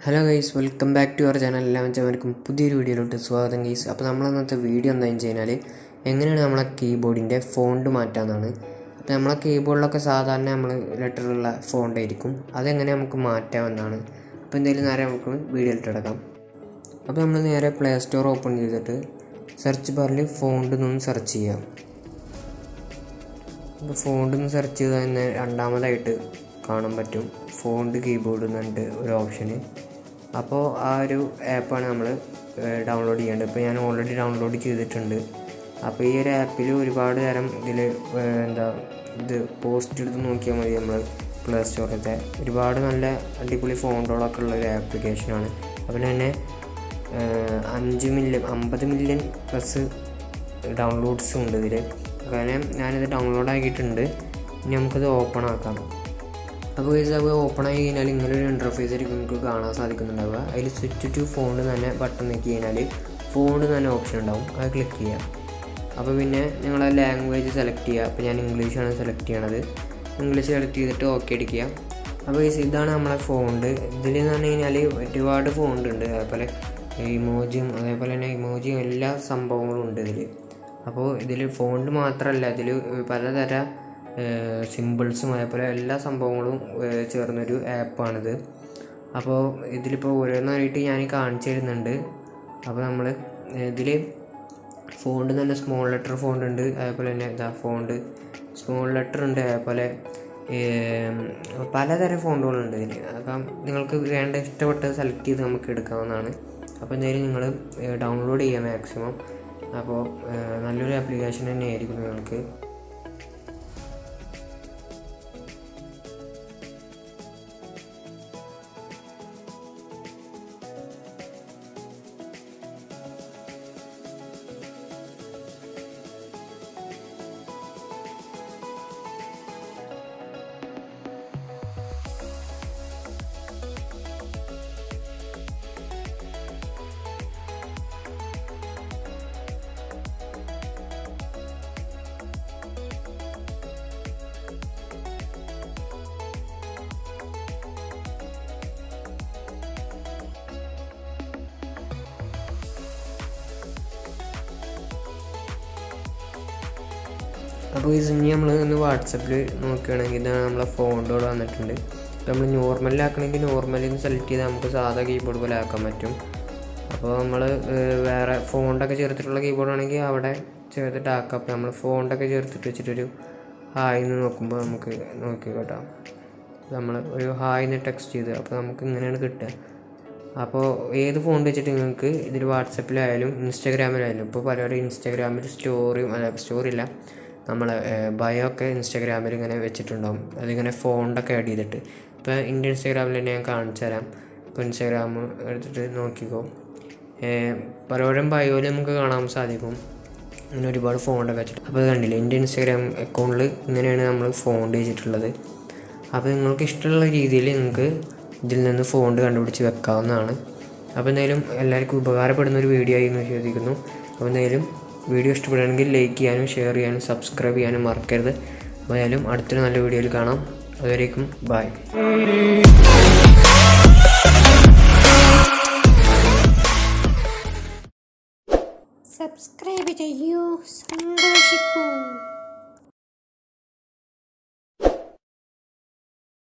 hello guys welcome back to our channel എല്ലാ വെച്ചവർക്കും പുതിയൊരു വീഡിയോയിലോട്ട് സ്വാഗതം ഗൈസ് അപ്പോൾ നമ്മൾ അന്നത്തെ വീഡിയോ എന്താണെന്ന് വെച്ച് കഴിഞ്ഞാൽ എങ്ങനെയാണ് നമ്മളെ കീബോർഡിൻ്റെ ഫോണ്ട് മാറ്റാമെന്നാണ് അപ്പോൾ നമ്മളെ കീബോർഡിലൊക്കെ സാധാരണ നമ്മൾ ലെറ്ററുള്ള ഫോണ്ട് ആയിരിക്കും അതെങ്ങനെ നമുക്ക് മാറ്റാമെന്നാണ് അപ്പോൾ എന്തായാലും നേരെ നമുക്ക് വീഡിയോയിലിട്ട് കിടക്കാം അപ്പോൾ നമ്മൾ നേരെ പ്ലേ സ്റ്റോർ ഓപ്പൺ ചെയ്തിട്ട് സെർച്ച് ബാറിൽ ഫോണ്ട് നിന്ന് സെർച്ച് ചെയ്യാം അപ്പോൾ ഫോണ്ട് നിന്ന് സെർച്ച് ചെയ്താൽ തന്നെ രണ്ടാമതായിട്ട് കാണാൻ പറ്റും ഫോണ്ട് കീബോർഡ് എന്ന് പറഞ്ഞിട്ട് ഒരു ഓപ്ഷന് അപ്പോൾ ആ ഒരു ആപ്പാണ് നമ്മൾ ഡൗൺലോഡ് ചെയ്യേണ്ടത് ഇപ്പോൾ ഞാൻ ഓൾറെഡി ഡൗൺലോഡ് ചെയ്തിട്ടുണ്ട് അപ്പോൾ ഈ ഒരു ആപ്പിൽ ഒരുപാട് തരം ഇതിൽ എന്താ ഇത് പോസ്റ്റ് എടുത്ത് നോക്കിയാൽ മതി നമ്മൾ പ്ലേ സ്റ്റോറിലത്തെ ഒരുപാട് നല്ല അടിപൊളി ഫോണ്ടുകളൊക്കെ ഉള്ള ഒരു ആപ്ലിക്കേഷനാണ് അതുപോലെ തന്നെ അഞ്ച് മില്യൺ അമ്പത് മില്യൺ പ്ലസ് ഡൗൺലോഡ്സും ഉണ്ട് ഇതിൽ കാരണം ഞാനിത് ഡൗൺലോഡ് ആക്കിയിട്ടുണ്ട് ഇനി നമുക്കത് ഓപ്പൺ ആക്കാം അപ്പോൾ ഇത് അത് ഓപ്പൺ ആയി കഴിഞ്ഞാൽ ഇങ്ങനെ ഒരു ഇൻ്റർഫേസ് ആയിരിക്കും നിങ്ങൾക്ക് കാണാൻ സാധിക്കുന്നുണ്ടാവുക അതിൽ സ്വിച്ച് ടു ഫോൺ തന്നെ ബട്ടൺ നീക്കി കഴിഞ്ഞാൽ ഫോൺ തന്നെ ഓപ്ഷൻ ഉണ്ടാവും അത് ക്ലിക്ക് ചെയ്യാം അപ്പോൾ പിന്നെ നിങ്ങളെ ലാംഗ്വേജ് സെലക്ട് ചെയ്യുക അപ്പോൾ ഞാൻ ഇംഗ്ലീഷാണ് സെലക്ട് ചെയ്യണത് ഇംഗ്ലീഷ് സെലക്ട് ചെയ്തിട്ട് ഓക്കെ അടിക്കുക അപ്പോൾ ഇതാണ് നമ്മളെ ഫോണ്ട് ഇതിൽ എന്ന് പറഞ്ഞു കഴിഞ്ഞാൽ ഒരുപാട് ഫോണ്ട് ഉണ്ട് അതേപോലെ ഇമോജിയും അതേപോലെ തന്നെ ഇമോജിയും എല്ലാ സംഭവങ്ങളും ഉണ്ട് ഇതിൽ അപ്പോൾ ഇതിൽ ഫോണ്ട് മാത്രമല്ല ഇതിൽ പലതരം സിമ്പിൾസും അതേപോലെ എല്ലാ സംഭവങ്ങളും ചേർന്നൊരു ആപ്പാണിത് അപ്പോൾ ഇതിലിപ്പോൾ ഓരോന്നായിട്ട് ഞാൻ കാണിച്ചു തരുന്നുണ്ട് അപ്പോൾ നമ്മൾ ഇതിൽ ഫോണ്ട് തന്നെ സ്മോൾ ലെറ്റർ ഫോണ്ട് ഉണ്ട് അതേപോലെ തന്നെ ഇതാ ഫോണ്ട് സ്മോൾ ലെറ്റർ ഉണ്ട് അതേപോലെ പലതരം ഫോണ്ടുകളുണ്ട് ഇതിൽ അപ്പം നിങ്ങൾക്ക് വേണ്ട ഇഷ്ടപ്പെട്ടത് സെലക്ട് ചെയ്ത് നമുക്ക് എടുക്കാവുന്നതാണ് അപ്പോൾ എന്തായാലും നിങ്ങൾ ഡൗൺലോഡ് ചെയ്യുക മാക്സിമം അപ്പോൾ നല്ലൊരു ആപ്ലിക്കേഷൻ തന്നെയായിരിക്കും നിങ്ങൾക്ക് അപ്പോൾ ഇത് ഇനി നമ്മൾ ഒന്ന് വാട്സപ്പിൽ നോക്കുകയാണെങ്കിൽ ഇതാണ് നമ്മളെ ഫോണ്ടുകൾ വന്നിട്ടുണ്ട് നമ്മൾ നോർമലിലാക്കണമെങ്കിൽ നോർമലിൽ നിന്ന് സെലക്ട് ചെയ്താൽ നമുക്ക് സാധാ കീബോർഡ് പോലെ ആക്കാൻ പറ്റും അപ്പോൾ നമ്മൾ വേറെ ഫോണ്ടൊക്കെ ചേർത്തിട്ടുള്ള കീബോർഡ് ആണെങ്കിൽ അവിടെ ചേർത്തിട്ട് ആക്കാം അപ്പോൾ നമ്മൾ ഫോണ്ടൊക്കെ ചേർത്തിട്ട് വെച്ചിട്ടൊരു ഹായ് എന്ന് നോക്കുമ്പോൾ നമുക്ക് നോക്കി കേട്ടോ നമ്മൾ ഒരു ഹായ് എന്ന് ടെക്സ്റ്റ് ചെയ്ത് അപ്പോൾ നമുക്ക് ഇങ്ങനെയാണ് കിട്ടുക അപ്പോൾ ഏത് ഫോൺ വെച്ചിട്ട് നിങ്ങൾക്ക് ഇതിൽ വാട്സപ്പിലായാലും ഇൻസ്റ്റാഗ്രാമിലായാലും ഇപ്പോൾ പലരും ഇൻസ്റ്റാഗ്രാമിൽ സ്റ്റോറിയും അല്ല സ്റ്റോറി ഇല്ല നമ്മൾ ബയോ ഒക്കെ ഇൻസ്റ്റാഗ്രാമിൽ ഇങ്ങനെ വെച്ചിട്ടുണ്ടാവും അതിങ്ങനെ ഫോണ്ടൊക്കെ ആഡ് ചെയ്തിട്ട് ഇപ്പോൾ എൻ്റെ ഇൻസ്റ്റാഗ്രാമിൽ തന്നെ ഞാൻ കാണിച്ചു തരാം ഇപ്പോൾ ഇൻസ്റ്റാഗ്രാം എടുത്തിട്ട് നോക്കിക്കോ പലപ്പോഴും ബയോയിൽ നമുക്ക് കാണാൻ സാധിക്കും ഇങ്ങനെ ഒരുപാട് ഫോണ്ടൊക്കെ വെച്ചിട്ട് അപ്പോൾ അത് കണ്ടില്ലേ എൻ്റെ ഇൻസ്റ്റാഗ്രാം അക്കൗണ്ടിൽ ഇങ്ങനെയാണ് നമ്മൾ ഫോണ്ട് വെച്ചിട്ടുള്ളത് അപ്പോൾ നിങ്ങൾക്ക് ഇഷ്ടമുള്ള രീതിയിൽ നിങ്ങൾക്ക് ഇതിൽ നിന്ന് ഫോണ്ട് കണ്ടുപിടിച്ച് വെക്കാവുന്നതാണ് അപ്പോൾ എന്തായാലും എല്ലാവർക്കും ഉപകാരപ്പെടുന്ന ഒരു വീഡിയോ ആയി എന്ന് വിശ്വസിക്കുന്നു അപ്പോൾ എന്തായാലും വീഡിയോ ഇഷ്ടപ്പെടുകയാണെങ്കിൽ ലൈക്ക് ചെയ്യാനും ഷെയർ ചെയ്യാനും സബ്സ്ക്രൈബ് ചെയ്യാനും മറക്കരുത് എന്തായാലും അടുത്തൊരു നല്ല വീഡിയോയിൽ കാണാം അതുവരേക്കും ബൈ സബ്സ്ക്രൈബ് ചെയ്യൂ സന്തോഷിക്കൂ